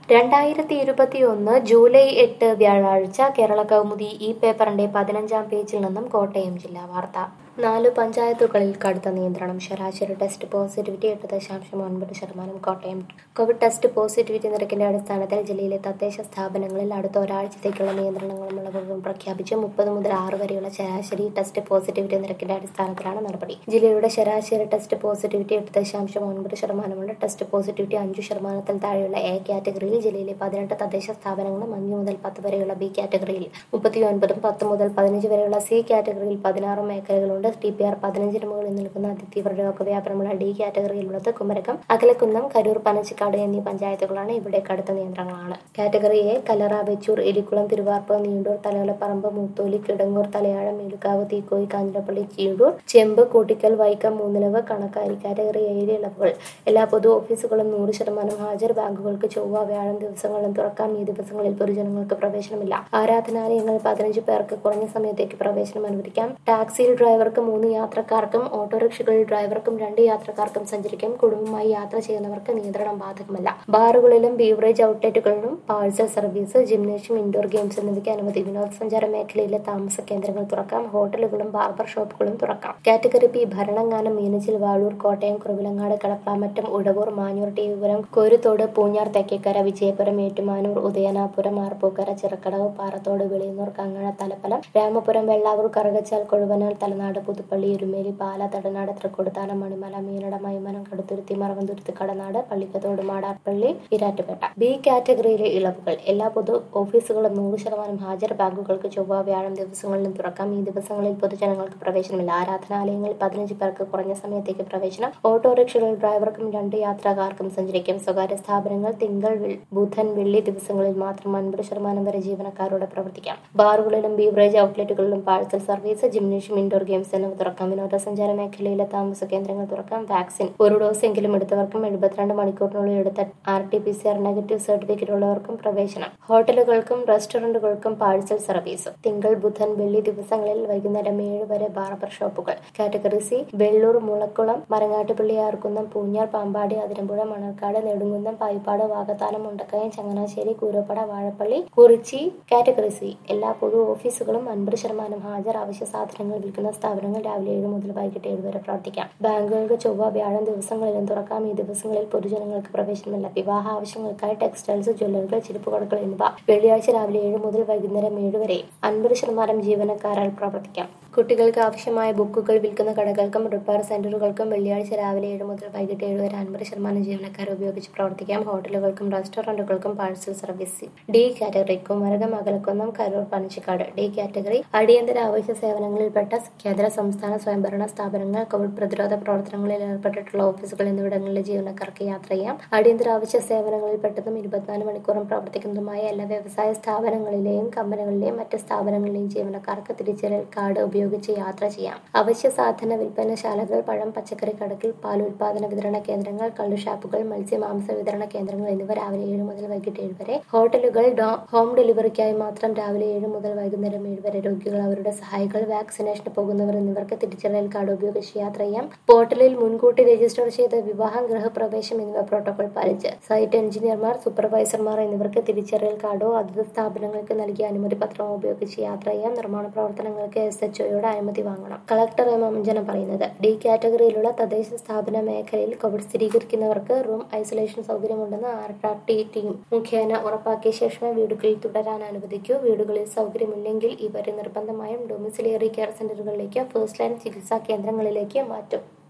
രണ്ടായിരത്തി ഇരുപത്തിയൊന്ന് ജൂലൈ എട്ട് വ്യാഴാഴ്ച കേരള കൗമുദി ഈ പേപ്പറിന്റെ പതിനഞ്ചാം പേജിൽ നിന്നും കോട്ടയം ജില്ലാ വാർത്ത നാല് പഞ്ചായത്തുകളിൽ കടുത്ത നിയന്ത്രണം ശരാശരി ടെസ്റ്റ് പോസിറ്റിവിറ്റി എട്ട് ദശാംശം ഒൻപത് ശതമാനം കോട്ടയം കോവിഡ് ടെസ്റ്റ് പോസിറ്റിവിറ്റി നിരക്കിന്റെ അടിസ്ഥാനത്തിൽ ജില്ലയിലെ തദ്ദേശ സ്ഥാപനങ്ങളിൽ അടുത്ത ഒരാഴ്ചത്തേക്കുള്ള നിയന്ത്രണങ്ങളും ഇളവുകളും പ്രഖ്യാപിച്ച് മുപ്പത് മുതൽ ആറ് വരെയുള്ള ശരാശരി ടെസ്റ്റ് പോസിറ്റിവിറ്റി നിരക്കിന്റെ അടിസ്ഥാനത്തിലാണ് നടപടി ജില്ലയുടെ ശരാശരി ടെസ്റ്റ് പോസിറ്റിവിറ്റി എട്ട് ദശാംശം ഒൻപത് ശതമാനമുണ്ട് ടെസ്റ്റ് പോസിറ്റിവിറ്റി അഞ്ചു ശതമാനത്തിൽ താഴെയുള്ള എ കാറ്റഗറിയിൽ ജില്ലയിലെ പതിനെട്ട് തദ്ദേശ സ്ഥാപനങ്ങളും അഞ്ച് മുതൽ പത്ത് വരെയുള്ള ബി കാറ്റഗറിയിൽ മുപ്പത്തിയൊൻപതും പത്ത് മുതൽ പതിനഞ്ച് വരെയുള്ള സി കാറ്റഗറിയിൽ പതിനാറും മേഖലകളുണ്ട് ടി പി ആർ പതിനഞ്ചിന് മുകളിൽ നിൽക്കുന്ന അതിതീവ്ര രോഗവ്യാപനമുള്ള ഡി കാറ്റഗറിയിലുള്ളത് കുമരകം അകലക്കുന്നം കരൂർ പനച്ചിക്കാട് എന്നീ പഞ്ചായത്തുകളാണ് ഇവിടെ കടുത്ത നിയന്ത്രണങ്ങളാണ് category A Kallara Vechoor Elikkulam Thiruvarppu Neendoor Thalayolaparambu Mutholi Kidangoor Thalayazham Melukavu Theekoy Kanjirappally Cheedoor Chempu Koottickal Vaikom Moonnilavu Kanakkary category എയിലെ ഇളവുകൾ എല്ലാ പൊതു ഓഫീസുകളും നൂറ് ശതമാനം ഹാജർ ബാങ്കുകൾക്ക് ചൊവ്വ വ്യാഴം ദിവസങ്ങളിലും തുറക്കാം ഈ ദിവസങ്ങളിൽ പൊതുജനങ്ങൾക്ക് പ്രവേശനമില്ല ആരാധനാലയങ്ങൾ പതിനഞ്ച് പേർക്ക് കുറഞ്ഞ സമയത്തേക്ക് പ്രവേശനം അനുവദിക്കാം ടാക്സിയിൽ ഡ്രൈവർക്ക് മൂന്ന് യാത്രക്കാർക്കും ഓട്ടോറിക്ഷകളിൽ ഡ്രൈവർക്കും രണ്ട് യാത്രക്കാർക്കും സഞ്ചരിക്കാം കുടുംബമായി യാത്ര ചെയ്യുന്നവർക്ക് നിയന്ത്രണം ബാധകമല്ല ബാറുകളിലും ബീവറേജ് ഔട്ട്ലെറ്റുകളിലും parcel service gymnasium indoor games എന്നിവയ്ക്ക് അനുമതി വിനോദസഞ്ചാര മേഖലയിലെ താമസ കേന്ദ്രങ്ങൾ തുറക്കാം ഹോട്ടലുകളും ബാർബർ ഷോപ്പുകളും തുറക്കാം category B Bharananganam Meenachil Vazhoor Kottayam Kuravilangad Kadaplamattom Uzhavoor Manjoor TVpuram Koruthodu Poonjar Thekkekara Vijayapuram Ettumanoor Udayanapuram Arpookara Chirakkadavu Parathodu Veliyannoor Kangazha Thalappalam Ramapuram Vellavoor Karukachal Kozhuvanal Thalanad Puthuppally Erumely Pala Thadanad Thrikkodithanam Manimala Meenadom Maimanam Kaduthuruthy Maravanthuruthu Kadanad Pallikkathodu Madappally Erattupetta B കാറ്റഗറിയിലെ ഇളവുകൾ എല്ലാ പൊതു ഓഫീസുകളും നൂറ് ശതമാനം ഹാജർ ബാങ്കുകൾക്ക് ചൊവ്വ വ്യാഴം ദിവസങ്ങളിലും തുറക്കാം ഈ ദിവസങ്ങളിൽ പൊതുജനങ്ങൾക്ക് പ്രവേശനമില്ല ആരാധനാലയങ്ങളിൽ പതിനഞ്ച് പേർക്ക് കുറഞ്ഞ സമയത്തേക്ക് പ്രവേശനം ഓട്ടോറിക്ഷകളിൽ ഡ്രൈവർക്കും രണ്ട് യാത്രക്കാർക്കും സഞ്ചരിക്കും സ്വകാര്യ സ്ഥാപനങ്ങൾ തിങ്കൾ വെൾ- ബുധൻ വെള്ളി ദിവസങ്ങളിൽ മാത്രം അൻപത് ശതമാനം വരെ ജീവനക്കാരോട് പ്രവർത്തിക്കാം ബാറുകളിലും ബീവറേജ് ഔട്ട്ലെറ്റുകളിലും parcel service gymnasium indoor games എന്നിവ തുറക്കാം വിനോദസഞ്ചാര മേഖലയിലെ താമസ കേന്ദ്രങ്ങൾ തുറക്കാം വാക്സിൻ ഒരു ഡോസ് എങ്കിലും എടുത്തവർക്കും എഴുപത്തിരണ്ട് മണിക്കൂറിനുള്ളിൽ എടുത്ത R T P C R negative certificate ഉള്ളവർക്കും പ്രവേശനം ഹോട്ടലുകൾക്കും റെസ്റ്റോറന്റുകൾക്കും പാഴ്സൽ സർവീസ് തിങ്കൾ ബുധൻ വെള്ളി ദിവസങ്ങളിൽ വൈകുന്നേരം ഏഴ് വരെ ബാർബർ ഷോപ്പുകൾ category C Vellur Mulakkulam Marangattupally Arkunnam Poonjar Pampady Athirampuzha Manarcad Nedumkunnam Payippad Vakathanam Mundakayam Changanassery Koorappada Vazhappally Kurichy category C എല്ലാ പൊതു ഓഫീസുകളും അൻപത് ശതമാനം ഹാജർ അവശ്യ സാധനങ്ങൾ വിൽക്കുന്ന സ്ഥാപനങ്ങൾ രാവിലെ ഏഴ് മുതൽ വൈകിട്ട് ഏഴ് വരെ പ്രവർത്തിക്കാം ബാങ്കുകൾക്ക് ചൊവ്വ വ്യാഴം ദിവസങ്ങളിലും തുറക്കാം ഈ ദിവസങ്ങളിൽ പൊതുജനങ്ങൾക്ക് പ്രവേശനമില്ല വിവാഹ ആവശ്യങ്ങൾക്കായി ടെക്സ്റ്റൈൽസ് ജ്വല്ലറികൾ ചെരുപ്പ് കടകൾ എന്നിവ വെള്ളിയാഴ്ച രാവിലെ ഏഴ് മുതൽ വൈകുന്നേരം ഏഴ് വരെ അൻപത് ശതമാനം ജീവനക്കാരാൽ പ്രവർത്തിക്കാം കുട്ടികൾക്ക് ആവശ്യമായ ബുക്കുകൾ വിൽക്കുന്ന കടകൾക്കും റിപ്പയർ സെന്ററുകൾക്കും വെള്ളിയാഴ്ച രാവിലെ ഏഴ് മുതൽ വൈകിട്ട് ഏഴ് വരെ അൻപത് ശതമാനം ജീവനക്കാരെ ഉപയോഗിച്ച് പ്രവർത്തിക്കാം ഹോട്ടലുകൾക്കും റെസ്റ്റോറന്റുകൾക്കും parcel service D category Kumarakom Akalakunnam Karoor Panachikkad D category അടിയന്തര ആവശ്യ സേവനങ്ങളിൽപ്പെട്ട കേന്ദ്ര സംസ്ഥാന സ്വയംഭരണ സ്ഥാപനങ്ങൾ കോവിഡ് പ്രതിരോധ പ്രവർത്തനങ്ങളിൽ ഏർപ്പെട്ടിട്ടുള്ള ഓഫീസുകൾ എന്നിവിടങ്ങളിലെ ജീവനക്കാർക്ക് യാത്ര ചെയ്യാം അടിയന്തര ആവശ്യ സേവനങ്ങളിൽപ്പെട്ടതും ഇരുപത്തിനാല് മണിക്കൂറും പ്രവർത്തിക്കുന്നതുമായ എല്ലാ വ്യവസായ സ്ഥാപനങ്ങളിലെയും കമ്പനികളിലെയും മറ്റ് സ്ഥാപനങ്ങളിലെയും ജീവനക്കാർക്ക് തിരിച്ചറിയൽ കാർഡ് ഉപയോഗിച്ച് യാത്ര ചെയ്യാം അവശ്യ സാധന വിൽപ്പനശാലകൾ പഴം പച്ചക്കറി കടക്കിൽ പാൽ ഉൽപാദന വിതരണ കേന്ദ്രങ്ങൾ കള്ളുഷാപ്പുകൾ മത്സ്യ മാംസ വിതരണ കേന്ദ്രങ്ങൾ എന്നിവ രാവിലെ ഏഴ് മുതൽ വൈകിട്ട് ഏഴ് വരെ ഹോട്ടലുകൾ ഡോ- ഹോം ഡെലിവറിക്കായി മാത്രം രാവിലെ ഏഴ് മുതൽ വൈകുന്നേരം ഏഴ് വരെ രോഗികൾ അവരുടെ സഹായികൾ വാക്സിനേഷന് പോകുന്നവർ എന്നിവർക്ക് തിരിച്ചറിയൽ കാർഡ് ഉപയോഗിച്ച് യാത്ര ചെയ്യാം പോർട്ടലിൽ മുൻകൂട്ടി രജിസ്റ്റർ ചെയ്ത വിവാഹം ഗൃഹപ്രവേശം എന്നിവ പ്രോട്ടോകോൾ പാലിച്ച് സൈറ്റ് എഞ്ചിനീയർമാർ സൂപ്പർവൈസർമാർ എന്നിവർക്ക് തിരിച്ചറിയൽ കാർഡോ അതത് സ്ഥാപനങ്ങൾക്ക് നൽകിയ അനുമതി പത്രമോ ഉപയോഗിച്ച് യാത്ര ചെയ്യാം നിർമ്മാണ പ്രവർത്തനങ്ങൾക്ക് എസ് എച്ച് ഒയുടെ അനുമതി വാങ്ങണം കളക്ടർ എം അഞ്ജന പറയുന്നത് ഡി കാറ്റഗറിയിലുള്ള തദ്ദേശ സ്ഥാപന മേഖലയിൽ കോവിഡ് സ്ഥിരീകരിക്കുന്നവർക്ക് റൂം ഐസൊലേഷൻ സൗകര്യമുണ്ടെന്ന് ആർ ആർ ടി ടീം മുഖേന ഉറപ്പാക്കിയ ശേഷമേ വീടുകളിൽ തുടരാൻ അനുവദിക്കൂ വീടുകളിൽ സൗകര്യമില്ലെങ്കിൽ ഇവരെ നിർബന്ധമായും ഡൊമിസിലിയറി കെയർ സെന്ററുകളിലേക്ക് ഫസ്റ്റ് ലൈൻ ചികിത്സാ കേന്ദ്രങ്ങളിലേക്ക് മാറ്റും